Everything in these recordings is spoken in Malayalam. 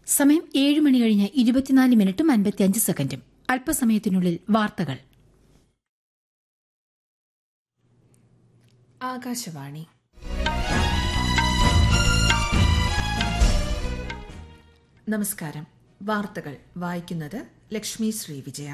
സമയം ഏഴ് മണി കഴിഞ്ഞ് ഇരുപത്തിനാല് മിനിറ്റും അൻപത്തിയഞ്ച് സെക്കൻഡും അല്പസമയത്തിനുള്ളിൽ വാർത്തകൾ ആകാശവാണി നമസ്കാരം വാർത്തകൾ വായിക്കുന്നത് ലക്ഷ്മി ശ്രീ വിജയ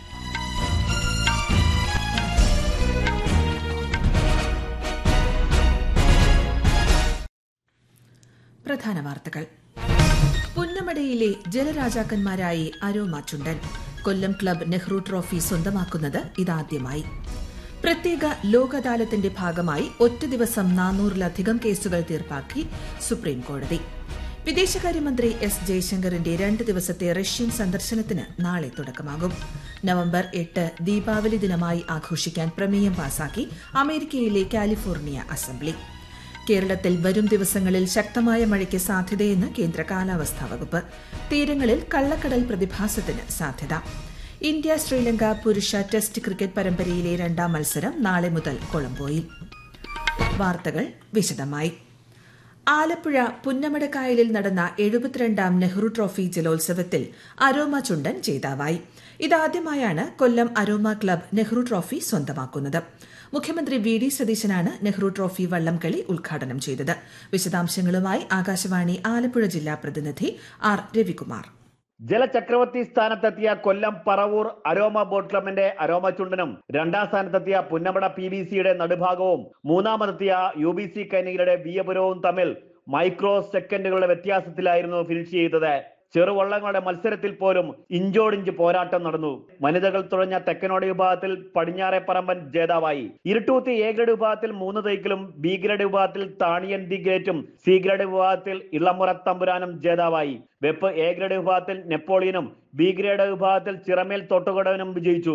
പ്രധാന വാർത്തകൾ പുന്നമടയിലെ ജലരാജാക്കന്മാരായി അരോമ ചുണ്ടൻ കൊല്ലം ക്ലബ് നെഹ്റു ട്രോഫി സ്വന്തമാക്കുന്നത് ഇതാദ്യമായി പ്രത്യേക ലോക് അദാലത്തിന്റെ ഭാഗമായി ഒറ്റ ദിവസം നാനൂറിലധികം കേസുകൾ തീർപ്പാക്കി സുപ്രീം കോടതി വിദേശകാര്യമന്ത്രി എസ് ജയശങ്കറിന്റെ രണ്ട് ദിവസത്തെ റഷ്യൻ സന്ദർശനത്തിന് നാളെ തുടക്കമാകും നവംബർ എട്ട് ദീപാവലി ദിനമായി ആഘോഷിക്കാൻ പ്രമേയം പാസാക്കി അമേരിക്കയിലെ കാലിഫോർണിയ അസംബ്ലി കേരളത്തിൽ വരും ദിവസങ്ങളിൽ ശക്തമായ മഴയ്ക്ക് സാധ്യതയെന്ന് കേന്ദ്ര കാലാവസ്ഥാ വകുപ്പ് തീരങ്ങളിൽ കള്ളക്കടൽ പ്രതിഭാസത്തിന് സാധ്യത ഇന്ത്യ ശ്രീലങ്ക പുരുഷ ടെസ്റ്റ് ക്രിക്കറ്റ് പരമ്പരയിലെ രണ്ടാം മത്സരം നാളെ മുതൽ കൊളംബോയിൽ വാർത്തകൾ വിശദമായി ആലപ്പുഴ പുന്നമടക്കായലിൽ നടന്ന എഴുപത്തിരണ്ടാം നെഹ്റു ട്രോഫി ജലോത്സവത്തിൽ അരോമ ചുണ്ടൻ ജേതാവായി ഇതാദ്യമായാണ് കൊല്ലം അരോമ ക്ലബ് നെഹ്റു ട്രോഫി സ്വന്തമാക്കുന്നത് മുഖ്യമന്ത്രി വി ഡി സതീശനാണ് നെഹ്റു ട്രോഫി വള്ളംകളി ഉദ്ഘാടനം ചെയ്തത് വിശദാംശങ്ങളുമായി ആകാശവാണി ആലപ്പുഴ ജില്ലാ പ്രതിനിധി ആർ രവികുമാർ ജലചക്രവർത്തി സ്ഥാനത്തെത്തിയ കൊല്ലം പറവൂർ അരോമ ബോട്ട് ക്ലബിന്റെ അരോമ ചുണ്ടനും രണ്ടാം സ്ഥാനത്തെത്തിയ പുന്നമട പി ബി സിയുടെ നടുഭാഗവും മൂന്നാമതെത്തിയ യു ബി സി കൈനഗിരിയുടെ വിയപുരവും തമ്മിൽ മൈക്രോ സെക്കൻഡുകളുടെ വ്യത്യാസത്തിലായിരുന്നു ഫിനിഷ് ചെയ്തത് ചെറുവള്ളങ്ങളുടെ മത്സരത്തിൽ പോലും ഇഞ്ചോടിഞ്ച് പോരാട്ടം നടന്നു വനിതകൾ തുഴഞ്ഞ തെക്കനോട് വിഭാഗത്തിൽ പടിഞ്ഞാറെ പറമ്പൻ ജേതാവായി ഇരുട്ടൂത്തി എ ഗ്രേഡ് വിഭാഗത്തിൽ മൂന്ന് തൈക്കലും ബി ഗ്രേഡ് വിഭാഗത്തിൽ താണിയൻ ദി ഗ്രേറ്റും സി ഗ്രേഡ് വിഭാഗത്തിൽ ഇളമുറ തമ്പുരാനും ജേതാവായി വെപ്പ് എ ഗ്രേഡ് വിഭാഗത്തിൽ നെപ്പോളിയനും ബി ഗ്രേഡ് വിഭാഗത്തിൽ ചിറമേൽ തൊട്ടുകടവനും വിജയിച്ചു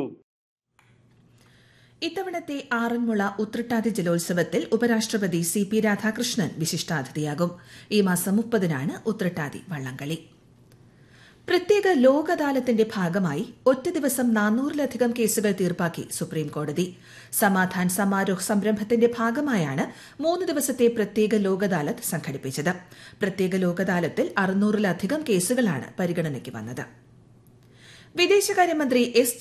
ഇത്തവണത്തെ ആറന്മുള ഉത്രട്ടാതി ജലോത്സവത്തിൽ ഉപരാഷ്ട്രപതി സി പി രാധാകൃഷ്ണൻ വിശിഷ്ടാതിഥിയാകും ഈ മാസം മുപ്പതിനാണ് ഉത്രട്ടാതി വള്ളംകളി പ്രത്യേക ലോക് അദാലത്തിന്റെ ഭാഗമായി ഒറ്റ ദിവസം നാനൂറിലധികം കേസുകൾ തീർപ്പാക്കി സുപ്രീം കോടതി സമാധാൻ സമാരോഹ് സംരംഭത്തിന്റെ ഭാഗമായാണ് മൂന്ന് ദിവസത്തെ പ്രത്യേക ലോക് അദാലത്ത് സംഘടിപ്പിച്ചത് പ്രത്യേക ലോക് അദാലത്തിൽ അറുന്നൂറിലധികം കേസുകളാണ് പരിഗണനയ്ക്ക് വന്നത് വിദേശകാര്യമന്ത്രി എസ്